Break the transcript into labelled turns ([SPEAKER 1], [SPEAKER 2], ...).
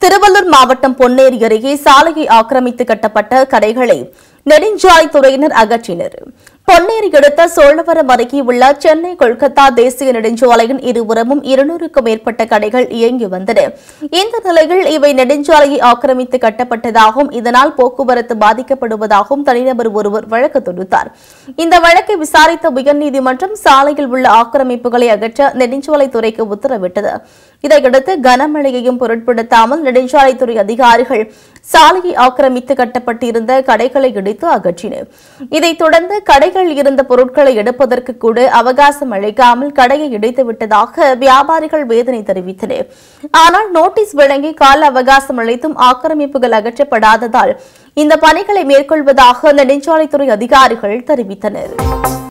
[SPEAKER 1] திருவள்ளூர் மாவட்டம் பொன்னேரி அருகே சாலையை ஆக்கிரமித்து கட்டப்பட்ட கடைகளை நெடுஞ்சாலைத்துறையினர் அகற்றினர் பொன்னேரி அடுத்த சோழவரம் அருகே உள்ள சென்னை கொல்கத்தா தேசிய நெடுஞ்சாலையின் இருபுறமும் இருநூறுக்கும் மேற்பட்ட கடைகள் இயங்கி வந்தன இந்த நிலையில் இவை நெடுஞ்சாலையை ஆக்கிரமித்து கட்டப்பட்டதாகவும் இதனால் போக்குவரத்து பாதிக்கப்படுவதாகவும் தனிநபர் ஒருவர் வழக்கு தொடுத்தார் இந்த வழக்கை விசாரித்த உயர்நீதிமன்றம் சாலையில் உள்ள ஆக்கிரமிப்புகளை அகற்ற நெடுஞ்சாலைத்துறைக்கு உத்தரவிட்டது இதையடுத்து கனமழையையும் பொருட்படுத்தாமல் நெடுஞ்சாலைத்துறை அதிகாரிகள் சாலையை ஆக்கிரமித்து கட்டப்பட்டிருந்த கடைகளை இடித்து அகற்றினர் இதைத் தொடர்ந்து கடைகள் இருந்த பொருட்களை எடுப்பதற்கு கூட அவகாசம் அளிக்காமல் கடையை இடித்து விட்டதாக வியாபாரிகள் வேதனை தெரிவித்தனர் ஆனால் நோட்டீஸ் வழங்கி கால அவகாசம் அளித்தும் ஆக்கிரமிப்புகள் அகற்றப்படாததால் இந்த பணிகளை மேற்கொள்வதாக நெடுஞ்சாலைத்துறை அதிகாரிகள் தெரிவித்தனர்